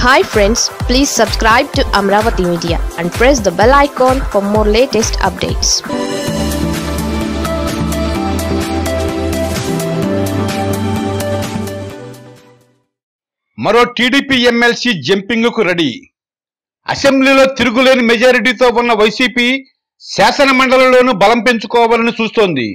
hi friends please subscribe to Amaravati media and press the bell icon for more latest updates మరో TDP MLC జంపింగ్కు ready అసెంబ్లీలో తిరుగులేని మెజారిటీతో ఉన్న వైసీపీ శాసన మండలిలోనూ బలం పెంచుకోవాలని చూస్తోంది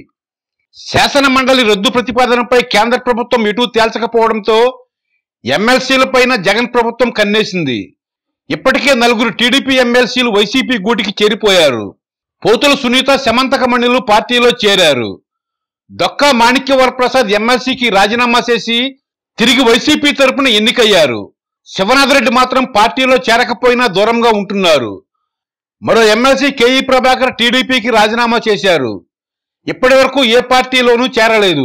శాసన మండలి రద్దు ప్రతిపాదనపై కేంద్ర ప్రభుత్వం ఎటూ తేల్చకపోవడంతో ఎమ్మెల్సీలపైన జగన్ ప్రభుత్వం కన్నేసింది ఇప్పటికే నలుగురు టీడీపీ ఎమ్మెల్సీలు వైసీపీ గూటికి చేరిపోయారు పోతుల సునీత శమంతకమణులు పార్టీలో చేరారు దొక్కా మాణిక్య వరప్రసాద్ ఎమ్మెల్సీకి రాజీనామా చేసి తిరిగి వైసీపీ తరపున ఎన్నికయ్యారు శివనాథరెడ్డి మాత్రం పార్టీలో చేరకపోయినా దూరంగా ఉంటున్నారు మరో ఎమ్మెల్సీ కేఈ ప్రభాకర్ టీడీపీకి రాజీనామా చేశారు ఇప్పటి వరకు ఏ పార్టీలోనూ చేరలేదు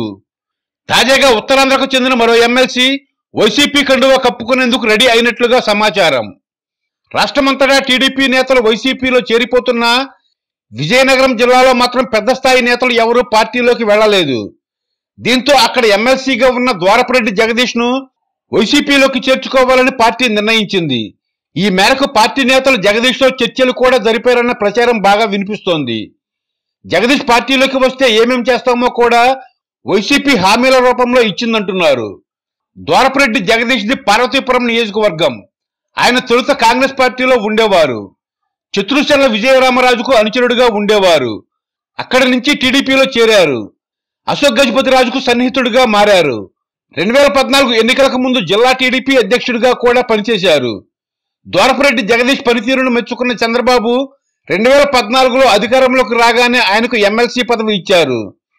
తాజాగా ఉత్తరాంధ్రకు చెందిన మరో ఎమ్మెల్సీ వైసీపీ కండువా కప్పుకునేందుకు రెడీ అయినట్లుగా సమాచారం రాష్ట్రమంతటా టీడీపీ నేతలు వైసీపీలో చేరిపోతున్నా విజయనగరం జిల్లాలో మాత్రం పెద్ద స్థాయి నేతలు ఎవరూ పార్టీలోకి వెళ్లలేదు దీంతో అక్కడ ఎమ్మెల్సీగా ఉన్న ద్వారపరెడ్డి జగదీష్ ను వైసీపీలోకి చేర్చుకోవాలని పార్టీ నిర్ణయించింది ఈ మేరకు పార్టీ నేతలు జగదీష్ తో చర్చలు కూడా జరిపారన్న ప్రచారం బాగా వినిపిస్తోంది జగదీష్ పార్టీలోకి వస్తే ఏమేం చేస్తామో కూడా వైసీపీ హామీల రూపంలో ఇచ్చిందంటున్నారు ద్వారపరెడ్డి జగదీష్ ది పార్వతీపురం నియోజకవర్గం ఆయన తొలుత కాంగ్రెస్ పార్టీలో ఉండేవారు చిత్రుశల్ల విజయరామరాజుకు అనుచరుడుగా ఉండేవారు అక్కడి నుంచి టీడీపీలో చేరారు అశోక్ గజపతి రాజుకు సన్నిహితుడిగా మారారు రెండు వేల పద్నాలుగు ఎన్నికలకు ముందు జిల్లా టీడీపీ అధ్యక్షుడిగా కూడా పనిచేశారు ద్వారపరెడ్డి జగదీష్ పనితీరును మెచ్చుకున్న చంద్రబాబు రెండు వేల పద్నాలుగులో అధికారంలోకి రాగానే ఆయనకు ఎమ్మెల్సీ పదవి ఇచ్చారు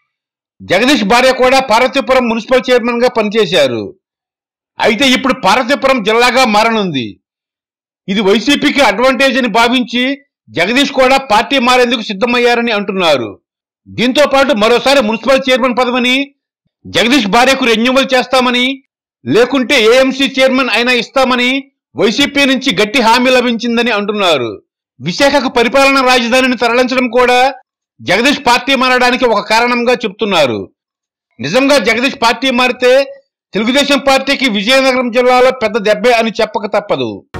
జగదీష్ భార్య కూడా పార్వతీపురం మున్సిపల్ చైర్మన్ గా పనిచేశారు అయితే ఇప్పుడు పార్వతీపురం జిల్లాగా మారనుంది ఇది వైసీపీకి అడ్వాంటేజ్ అని భావించి జగదీష్ కూడా పార్టీ మారేందుకు సిద్ధమయ్యారని అంటున్నారు దీంతో పాటు మరోసారి మున్సిపల్ చైర్మన్ పదవిని జగదీష్ భార్యకు రెన్యువల్ చేస్తామని లేకుంటే ఏఎంసీ చైర్మన్ అయినా ఇస్తామని వైసీపీ నుంచి గట్టి హామీ లభించిందని అంటున్నారు విశాఖకు పరిపాలన రాజధానిని తరలించడం కూడా జగదీష్ పార్టీ మారడానికి ఒక కారణంగా చెప్తున్నారు నిజంగా జగదీష్ పార్టీ మారితే తెలుగుదేశం పార్టీకి విజయనగరం జిల్లాలో పెద్ద దెబ్బే అని చెప్పక తప్పదు